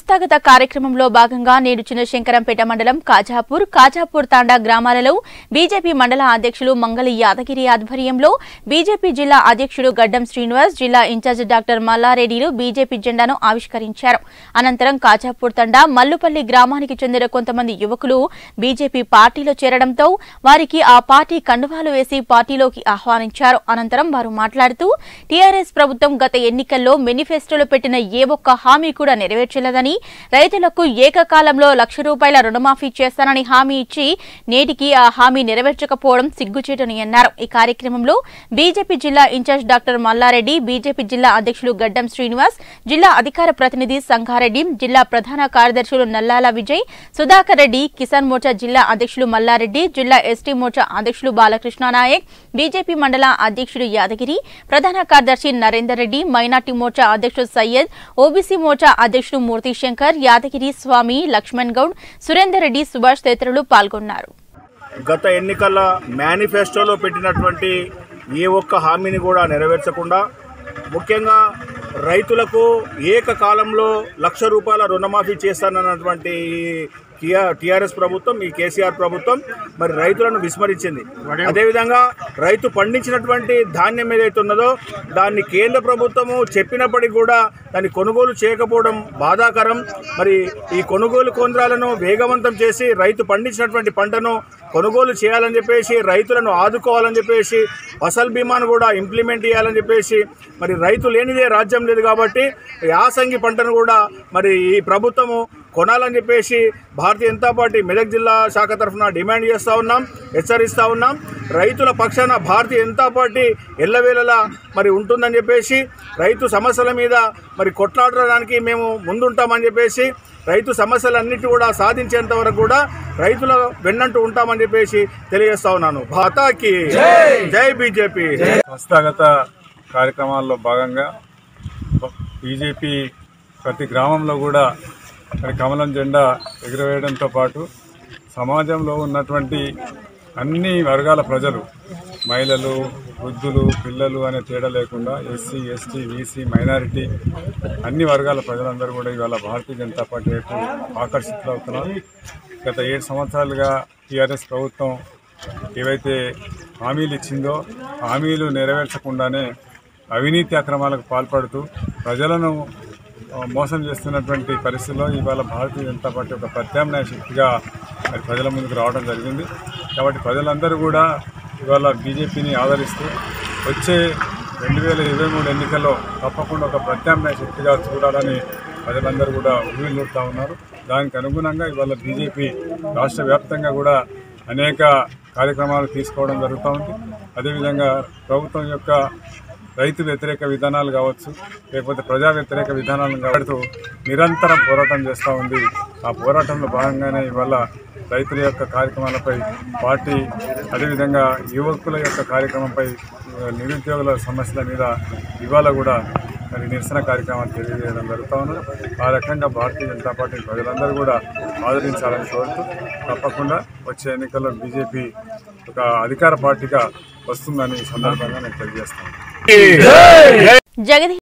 స్వస్థాగత కార్యక్రమంలో భాగంగా నేడు చిన్నశంకరంపేట మండలం కాజాపూర్ కాజాపూర్ తాండా గ్రామాలలో బీజేపీ మండల అధ్యక్షులు మంగళి యాదగిరి ఆధ్వర్యంలో బీజేపీ జిల్లా అధ్యక్షుడు గడ్డం శ్రీనివాస్ జిల్లా ఇన్ఛార్జ్ డాక్టర్ మల్లారెడ్డిలు బీజేపీ జెండాను ఆవిష్కరించారు అనంతరం కాజాపూర్ తండా మల్లుపల్లి గ్రామానికి చెందిన కొంతమంది యువకులు బీజేపీ పార్టీలో చేరడంతో వారికి ఆ పార్టీ కండువాలు వేసి పార్టీలోకి ఆహ్వానించారు అనంతరం వారు మాట్లాడుతూ టీఆర్ఎస్ ప్రభుత్వం గత ఎన్నికల్లో మేనిఫెస్టోలో పెట్టిన ఏ ఒక్క హామీ కూడా నెరవేర్చలేదని రైతులకు ఏకకాలంలో లక్ష రూపాయల రుణమాఫీ చేస్తానని హామీ ఇచ్చి నేటికి ఆ హామీ నెరవేర్చకపోవడం సిగ్గుచేటని అన్నారు ఈ కార్యక్రమంలో బీజేపీ జిల్లా ఇన్ఛార్జ్ డాక్టర్ మల్లారెడ్డి బీజేపీ జిల్లా అధ్యక్షులు గడ్డం శ్రీనివాస్ జిల్లా అధికార ప్రతినిధి సంగారెడ్డి జిల్లా ప్రధాన కార్యదర్శులు నల్లాల విజయ్ సుధాకర్ రెడ్డి కిసాన్ మోర్చా జిల్లా అధ్యక్షులు మల్లారెడ్డి జిల్లా ఎస్టీ మోర్చా అధ్యక్షులు బాలకృష్ణ నాయక్ బీజేపీ మండల అధ్యక్షుడు యాదగిరి ప్రధాన కార్యదర్శి నరేందర్ రెడ్డి మైనార్టీ మోర్చా అధ్యక్షుడు సయ్యద్ ఓబీసీ మోర్చా అధ్యక్షుడు మూర్తి శంకర్ యాదగిరి స్వామి లక్ష్మణ్ గౌడ్ సురేందర్ రెడ్డి సుభాష్ తదితరులు పాల్గొన్నారు గత ఎన్నికల మేనిఫెస్టోలో పెట్టినటువంటి ఏ ఒక్క హామీని కూడా నెరవేర్చకుండా ముఖ్యంగా రైతులకు ఏకకాలంలో లక్ష రూపాయల రుణమాఫీ చేస్తానన్నటువంటి టీఆర్ఎస్ ప్రభుత్వం ఈ కేసీఆర్ ప్రభుత్వం మరి రైతులను విస్మరించింది అదేవిధంగా రైతు పండించినటువంటి ధాన్యం ఏదైతే ఉన్నదో దాన్ని కేంద్ర ప్రభుత్వము చెప్పినప్పటికీ కూడా దాన్ని కొనుగోలు చేయకపోవడం బాధాకరం మరి ఈ కొనుగోలు కేంద్రాలను వేగవంతం చేసి రైతు పండించినటువంటి పంటను కొనుగోలు చేయాలని చెప్పేసి రైతులను ఆదుకోవాలని చెప్పేసి ఫసల్ బీమాను కూడా ఇంప్లిమెంట్ చేయాలని చెప్పేసి మరి రైతు లేనిదే రాజ్యం లేదు కాబట్టి యాసంగి పంటను కూడా మరి ఈ ప్రభుత్వము కొనాలని చెప్పేసి భారతీయ జనతా పార్టీ మెదక్ జిల్లా శాఖ తరఫున డిమాండ్ చేస్తూ ఉన్నాం హెచ్చరిస్తూ ఉన్నాం రైతుల పక్షాన భారతీయ జనతా పార్టీ ఎల్లవేళలా మరి ఉంటుందని చెప్పేసి రైతు సమస్యల మీద మరి కొట్లాడడానికి మేము ముందుంటామని చెప్పేసి రైతు సమస్యలన్నిటి కూడా సాధించేంత వరకు కూడా రైతుల వెన్నంటూ ఉంటామని చెప్పేసి తెలియజేస్తా ఉన్నాను భాతాకి జై బీజేపీ సంస్థాగత కార్యక్రమాల్లో భాగంగా బీజేపీ ప్రతి గ్రామంలో కూడా మరి కమలం జెండా ఎగురవేయడంతో పాటు సమాజంలో ఉన్నటువంటి అన్ని వర్గాల ప్రజలు మహిళలు వృద్ధులు పిల్లలు అనే తేడా లేకుండా ఎస్సీ ఎస్టీ బీసీ మైనారిటీ అన్ని వర్గాల ప్రజలందరూ కూడా ఇవాళ భారతీయ జనతా పార్టీ వైపు ఆకర్షితులవుతున్నారు గత ఏడు సంవత్సరాలుగా టీఆర్ఎస్ ప్రభుత్వం ఏవైతే హామీలు ఇచ్చిందో హామీలు నెరవేర్చకుండానే అవినీతి అక్రమాలకు పాల్పడుతూ ప్రజలను ఆ, మోసం చేస్తున్నటువంటి పరిస్థితుల్లో ఇవాళ భారతీయ జనతా పార్టీ ఒక ప్రత్యామ్నాయ శక్తిగా మరి ప్రజల ముందుకు రావడం జరిగింది కాబట్టి ప్రజలందరూ కూడా ఇవాళ బీజేపీని ఆదరిస్తూ వచ్చే రెండు వేల ఇరవై మూడు ఎన్నికల్లో తప్పకుండా ఒక ప్రత్యామ్నాయ శక్తిగా చూడాలని ప్రజలందరూ కూడా ఊహిల్లుతా ఉన్నారు దానికి అనుగుణంగా ఇవాళ బీజేపీ రాష్ట్ర వ్యాప్తంగా కూడా అనేక కార్యక్రమాలు తీసుకోవడం జరుగుతూ ఉంది అదేవిధంగా ప్రభుత్వం యొక్క రైతు వ్యతిరేక విధానాలు కావచ్చు లేకపోతే ప్రజా వ్యతిరేక విధానాలను కావచ్చు నిరంతరం పోరాటం చేస్తూ ఉంది ఆ పోరాటంలో భాగంగానే ఇవాళ రైతుల యొక్క కార్యక్రమాలపై పార్టీ అదేవిధంగా యువకుల యొక్క కార్యక్రమంపై ఆ, నిరుద్యోగుల సమస్యల మీద ఇవాళ కూడా మరి నిరసన కార్యక్రమాలు తెలియజేయడం జరుగుతూ ఉన్నది ఆ రకంగా భారతీయ జనతా పార్టీ ప్రజలందరూ కూడా ఆదరించాలని కోరుతూ తప్పకుండా వచ్చే ఎన్నికల్లో బీజేపీ ఒక అధికార పార్టీగా వస్తుందని ఈ సందర్భంగా నేను తెలియజేస్తాను జగదీష్